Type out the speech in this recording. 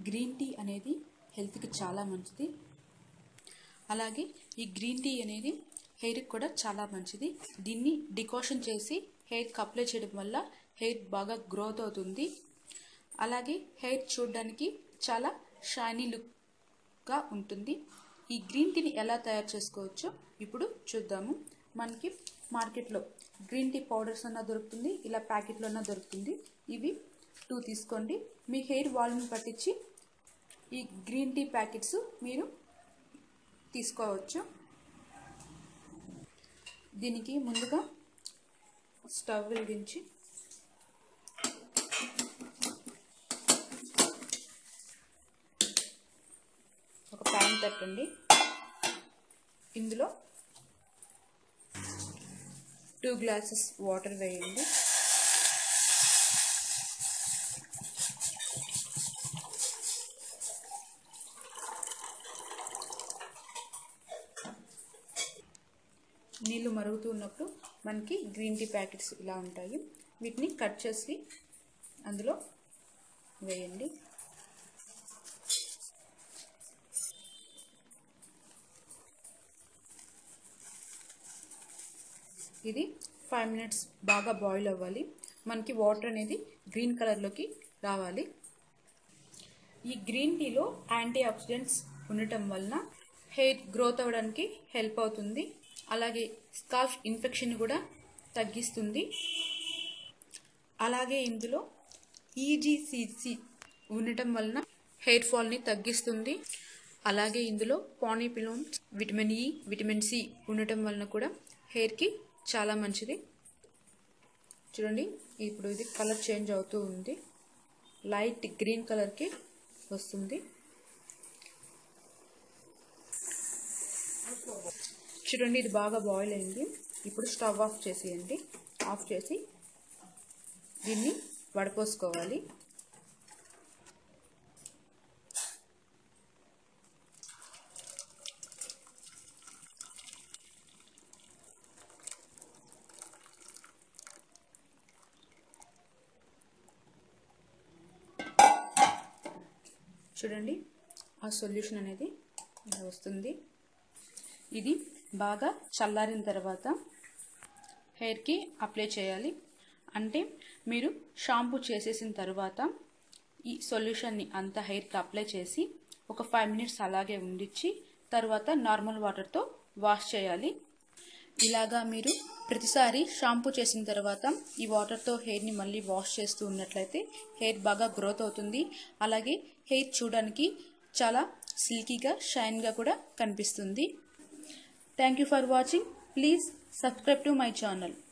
green tea అనేది హెల్త్కి చాలా మంచిది అలాగే ఈ గ్రీన్ టీ అనేది హెయిర్కి కూడా చాలా మంచిది దీన్ని డికాషన్ చేసి హెయిర్కి అప్లై చేయడం వల్ల హెయిర్ బాగా గ్రోత్ అవుతుంది అలాగే హెయిర్ చూడడానికి చాలా షైనీ లుక్గా ఉంటుంది ఈ గ్రీన్ టీని ఎలా తయారు చేసుకోవచ్చో ఇప్పుడు చూద్దాము మనకి మార్కెట్లో గ్రీన్ టీ పౌడర్స్ అన్న దొరుకుతుంది ఇలా ప్యాకెట్లో అన్న దొరుకుతుంది ఇవి టూ తీసుకోండి మీ హెయిర్ వాల్యూమ్ పట్టించి ఈ గ్రీన్ టీ ప్యాకెట్స్ మీరు తీసుకోవచ్చు దీనికి ముందుగా స్టవ్ వెలిగించి ఒక ప్యాన్ పెట్టండి ఇందులో టూ గ్లాసెస్ వాటర్ వేయండి నీళ్ళు మరుగుతూ ఉన్నప్పుడు మనకి గ్రీన్ టీ ప్యాకెట్స్ ఇలా ఉంటాయి వీటిని కట్ చేసి అందులో వేయండి ఇది ఫైవ్ మినిట్స్ బాగా బాయిల్ అవ్వాలి మనకి వాటర్ అనేది గ్రీన్ కలర్లోకి రావాలి ఈ గ్రీన్ టీలో యాంటీ ఆక్సిడెంట్స్ ఉండటం వలన హెయిర్ గ్రోత్ అవ్వడానికి హెల్ప్ అవుతుంది అలాగే స్కాల్ఫ్ ఇన్ఫెక్షన్ కూడా తగ్గిస్తుంది అలాగే ఇందులో ఈజీసీసీ ఉండటం వలన హెయిర్ ఫాల్ని తగ్గిస్తుంది అలాగే ఇందులో పానీపిలోన్స్ విటమిన్ ఈ విటమిన్ సి ఉండటం వలన కూడా హెయిర్కి చాలా మంచిది చూడండి ఇప్పుడు ఇది కలర్ చేంజ్ అవుతూ ఉంది లైట్ గ్రీన్ కలర్కి వస్తుంది చూడండి ఇది బాగా బాయిల్ అయింది ఇప్పుడు స్టవ్ ఆఫ్ చేసేయండి ఆఫ్ చేసి దీన్ని వడపోసుకోవాలి చూడండి ఆ సొల్యూషన్ అనేది ఇలా వస్తుంది ఇది బాగా చల్లారిన తర్వాత హెయిర్కి అప్లై చేయాలి అంటే మీరు షాంపూ చేసేసిన తర్వాత ఈ సొల్యూషన్ని అంతా హెయిర్కి అప్లై చేసి ఒక ఫైవ్ మినిట్స్ అలాగే ఉండిచ్చి తర్వాత నార్మల్ వాటర్తో వాష్ చేయాలి ఇలాగా మీరు ప్రతిసారి షాంపూ చేసిన తర్వాత ఈ వాటర్తో హెయిర్ని మళ్ళీ వాష్ చేస్తూ ఉన్నట్లయితే హెయిర్ బాగా గ్రోత్ అవుతుంది అలాగే హెయిర్ చూడడానికి చాలా సిల్కీగా షైన్గా కూడా కనిపిస్తుంది thank you for watching please subscribe to my channel